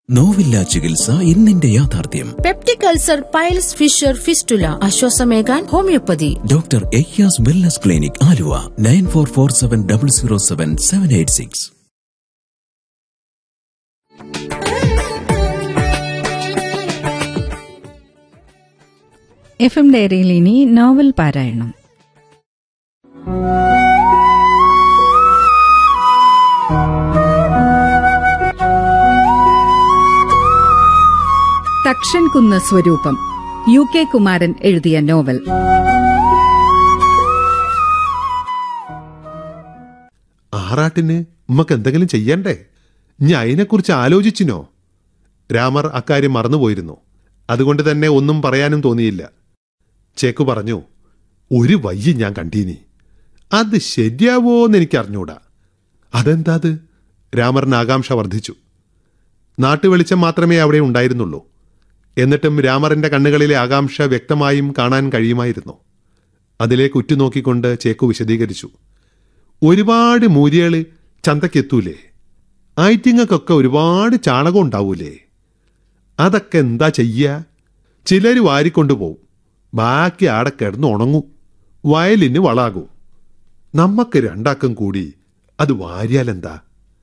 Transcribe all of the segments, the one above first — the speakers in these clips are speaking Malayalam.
നോവില്ല ചികിത്സ ഇന്നിന്റെ യാഥാർത്ഥ്യം peptic ulcer piles fissure fistula ആശ്വാസമേകാൻ ഹോമിയോപ്പതി ഡോക്ടർ എയ്യാസ് wellness clinic Aluva nine four four seven double zero seven seven eight six F M ഡയറിയിൽ ഇനി നോവൽ പാരായണം തക്ഷൻ കുന്ന് സ്വരൂപം യു കെ കുമാരൻ എഴുതിയ നോവൽ ആറാട്ടിന് ഉമ്മക്ക് എന്തെങ്കിലും ചെയ്യണ്ടേ ഞാൻ അതിനെക്കുറിച്ച് ആലോചിച്ചിനോ രാമർ അക്കാര്യം മറന്നുപോയിരുന്നു അതുകൊണ്ട് തന്നെ ഒന്നും പറയാനും തോന്നിയില്ല ചേക്കു പറഞ്ഞു ഒരു വയ്യ ഞാൻ കണ്ടീനി അത് ശരിയാവോന്ന് എനിക്ക് അറിഞ്ഞൂടാ അതെന്താ അത് രാമറിന് ആകാംക്ഷ വർദ്ധിച്ചു നാട്ടുവെളിച്ചം മാത്രമേ അവിടെ ഉണ്ടായിരുന്നുള്ളൂ എന്നിട്ടും രാമറിന്റെ കണ്ണുകളിലെ ആകാംക്ഷ വ്യക്തമായും കാണാൻ കഴിയുമായിരുന്നു അതിലേക്ക് ഉറ്റുനോക്കിക്കൊണ്ട് ചേക്കു വിശദീകരിച്ചു ഒരുപാട് മൂര്യകള് ചന്തക്കെത്തൂലേ ആയിറ്റിങ്ങൾക്കൊക്കെ ഒരുപാട് ചാണകം ഉണ്ടാവൂലേ അതൊക്കെ എന്താ ചെയ്യ ചിലർ വാരിക്കൊണ്ടുപോകും ബാക്കി ആടെ കിടന്ന് ഉണങ്ങും വയലിന് വളാകും നമ്മക്ക് രണ്ടാക്കം കൂടി അത് വാരിയാലെന്താ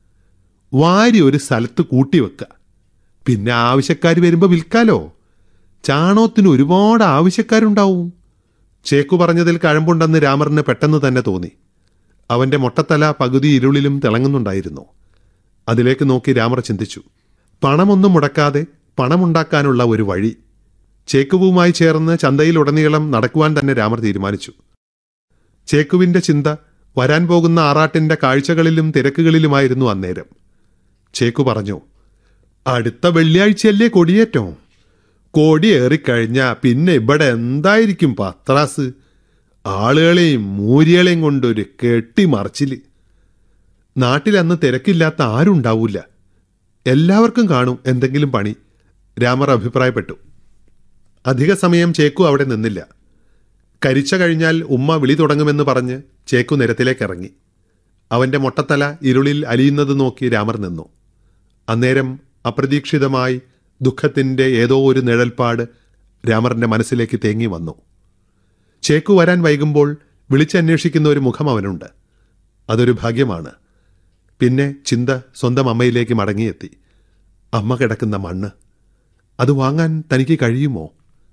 വാരി ഒരു സ്ഥലത്ത് കൂട്ടി വെക്ക പിന്നെ ആവശ്യക്കാർ വരുമ്പോൾ വിൽക്കാലോ ചാണകത്തിന് ഒരുപാട് ആവശ്യക്കാരുണ്ടാവും ചേക്കു പറഞ്ഞതിൽ കഴമ്പുണ്ടെന്ന് രാമറിന് പെട്ടെന്ന് തന്നെ തോന്നി അവന്റെ മൊട്ടത്തല പകുതി ഇരുളിലും തിളങ്ങുന്നുണ്ടായിരുന്നു അതിലേക്ക് നോക്കി രാമർ ചിന്തിച്ചു പണമൊന്നും മുടക്കാതെ പണമുണ്ടാക്കാനുള്ള ഒരു വഴി ചേക്കുവുമായി ചേർന്ന് ചന്തയിലുടനീളം നടക്കുവാൻ തന്നെ രാമർ തീരുമാനിച്ചു ചേക്കുവിന്റെ ചിന്ത വരാൻ പോകുന്ന ആറാട്ടിന്റെ കാഴ്ചകളിലും തിരക്കുകളിലുമായിരുന്നു അന്നേരം ചേക്കു പറഞ്ഞു അടുത്ത വെള്ളിയാഴ്ചയല്ലേ കൊടിയേറ്റം കൊടിയേറിക്കഴിഞ്ഞ പിന്നെ ഇവിടെ എന്തായിരിക്കും പത്രാസ് ആളുകളെയും മൂരികളെയും കൊണ്ടൊരു കെട്ടിമറിച്ചില് നാട്ടിലന്ന് തിരക്കില്ലാത്ത ആരുണ്ടാവൂല എല്ലാവർക്കും കാണും എന്തെങ്കിലും പണി രാമർ അഭിപ്രായപ്പെട്ടു അധിക സമയം ചേക്കു അവിടെ നിന്നില്ല കരിച്ച കഴിഞ്ഞാൽ ഉമ്മ വിളി തുടങ്ങുമെന്ന് പറഞ്ഞ് ചേക്കു നിരത്തിലേക്ക് ഇറങ്ങി അവന്റെ മൊട്ടത്തല ഇരുളിൽ അലിയുന്നത് നോക്കി രാമർ നിന്നു അന്നേരം അപ്രതീക്ഷിതമായി ദുഃഖത്തിന്റെ ഏതോ ഒരു നിഴൽപ്പാട് രാമറിന്റെ മനസ്സിലേക്ക് തേങ്ങി വന്നു ചേക്കു വരാൻ വൈകുമ്പോൾ വിളിച്ചന്വേഷിക്കുന്ന ഒരു മുഖം അവനുണ്ട് അതൊരു ഭാഗ്യമാണ് പിന്നെ ചിന്ത സ്വന്തം അമ്മയിലേക്ക് മടങ്ങിയെത്തി അമ്മ കിടക്കുന്ന മണ്ണ് അത് വാങ്ങാൻ തനിക്ക് കഴിയുമോ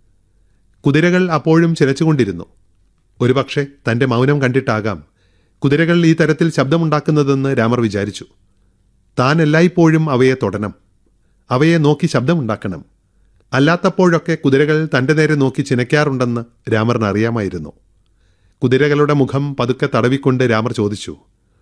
കുതിരകൾ അപ്പോഴും ചിലച്ചുകൊണ്ടിരുന്നു ഒരുപക്ഷെ തന്റെ മൗനം കണ്ടിട്ടാകാം കുതിരകൾ ഈ തരത്തിൽ ശബ്ദമുണ്ടാക്കുന്നതെന്ന് രാമർ വിചാരിച്ചു താൻ എല്ലായ്പ്പോഴും അവയെ തൊടണം അവയെ നോക്കി ശബ്ദമുണ്ടാക്കണം അല്ലാത്തപ്പോഴൊക്കെ കുതിരകൾ തന്റെ നേരെ നോക്കി ചിനയ്ക്കാറുണ്ടെന്ന് രാമറിന് അറിയാമായിരുന്നു കുതിരകളുടെ മുഖം പതുക്കെ തടവിക്കൊണ്ട് രാമർ ചോദിച്ചു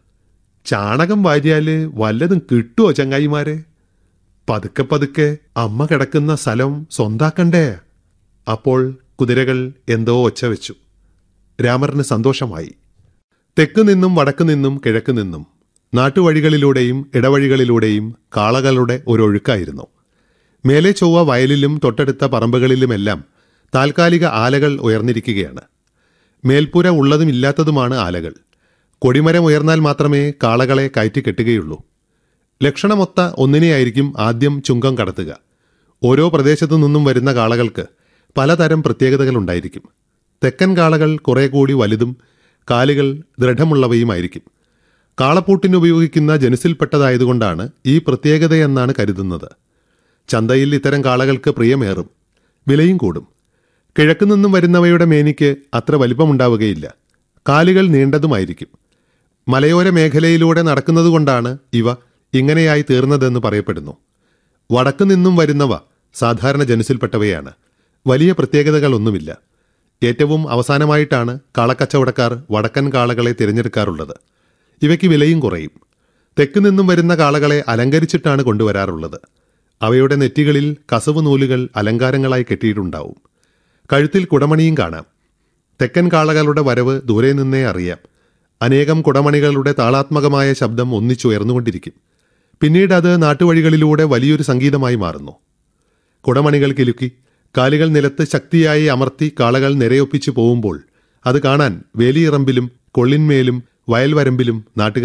ചാണകം വാരിയാല് വല്ലതും കിട്ടുമോ ചങ്ങായിമാരെ പതുക്കെ പതുക്കെ അമ്മ കിടക്കുന്ന സ്ഥലം സ്വന്താക്കണ്ടേ അപ്പോൾ കുതിരകൾ എന്തോ ഒച്ച വെച്ചു രാമറിന് സന്തോഷമായി തെക്ക് നിന്നും വടക്ക് നിന്നും കിഴക്ക് നിന്നും നാട്ടുവഴികളിലൂടെയും ഇടവഴികളിലൂടെയും കാളകളുടെ ഒരൊഴുക്കായിരുന്നു മേലെ ചൊവ്വ വയലിലും തൊട്ടടുത്ത പറമ്പുകളിലുമെല്ലാം താൽക്കാലിക ആലകൾ ഉയർന്നിരിക്കുകയാണ് മേൽപ്പുര ഉള്ളതും ഇല്ലാത്തതുമാണ് ആലകൾ കൊടിമരം ഉയർന്നാൽ മാത്രമേ കാളകളെ കയറ്റി കെട്ടുകയുള്ളൂ ലക്ഷണമൊത്ത ഒന്നിനെയായിരിക്കും ആദ്യം ചുങ്കം കടത്തുക ഓരോ പ്രദേശത്തു നിന്നും വരുന്ന കാളകൾക്ക് പലതരം പ്രത്യേകതകൾ ഉണ്ടായിരിക്കും തെക്കൻ കാളകൾ കുറെ കൂടി വലുതും കാലുകൾ ദൃഢമുള്ളവയുമായിരിക്കും കാളപ്പൂട്ടിന് ഉപയോഗിക്കുന്ന ജനുസിൽപ്പെട്ടതായതുകൊണ്ടാണ് ഈ പ്രത്യേകതയെന്നാണ് കരുതുന്നത് ചന്തയിൽ ഇത്തരം കാളകൾക്ക് പ്രിയമേറും വിലയും കൂടും കിഴക്കു നിന്നും വരുന്നവയുടെ മേനിക്ക് അത്ര വലിപ്പമുണ്ടാവുകയില്ല കാലുകൾ നീണ്ടതുമായിരിക്കും മലയോര മേഖലയിലൂടെ നടക്കുന്നതുകൊണ്ടാണ് ഇവ ഇങ്ങനെയായി തീർന്നതെന്ന് പറയപ്പെടുന്നു വടക്കു നിന്നും വരുന്നവ സാധാരണ ജനുസിൽപ്പെട്ടവയാണ് വലിയ പ്രത്യേകതകളൊന്നുമില്ല ഏറ്റവും അവസാനമായിട്ടാണ് കാളക്കച്ചവടക്കാർ വടക്കൻ കാളകളെ തിരഞ്ഞെടുക്കാറുള്ളത് ഇവയ്ക്ക് വിലയും കുറയും തെക്ക് നിന്നും വരുന്ന കാളകളെ അലങ്കരിച്ചിട്ടാണ് കൊണ്ടുവരാറുള്ളത് അവയുടെ നെറ്റികളിൽ കസവ് നൂലുകൾ അലങ്കാരങ്ങളായി കെട്ടിയിട്ടുണ്ടാവും കഴുത്തിൽ കുടമണിയും കാണാം തെക്കൻ കാളകളുടെ വരവ് ദൂരെ നിന്നേ അറിയാം അനേകം കുടമണികളുടെ താളാത്മകമായ ശബ്ദം ഒന്നിച്ചുയർന്നുകൊണ്ടിരിക്കും പിന്നീട് അത് നാട്ടുവഴികളിലൂടെ വലിയൊരു സംഗീതമായി മാറുന്നു കുടമണികൾ കിലുക്കി കാലുകൾ നിലത്ത് ശക്തിയായി അമർത്തി കാളകൾ നിരയൊപ്പിച്ചു പോകുമ്പോൾ അത് കാണാൻ വേലിയിറമ്പിലും കൊള്ളിന്മേലും വയൽവരമ്പിലും നാട്ടുകാർ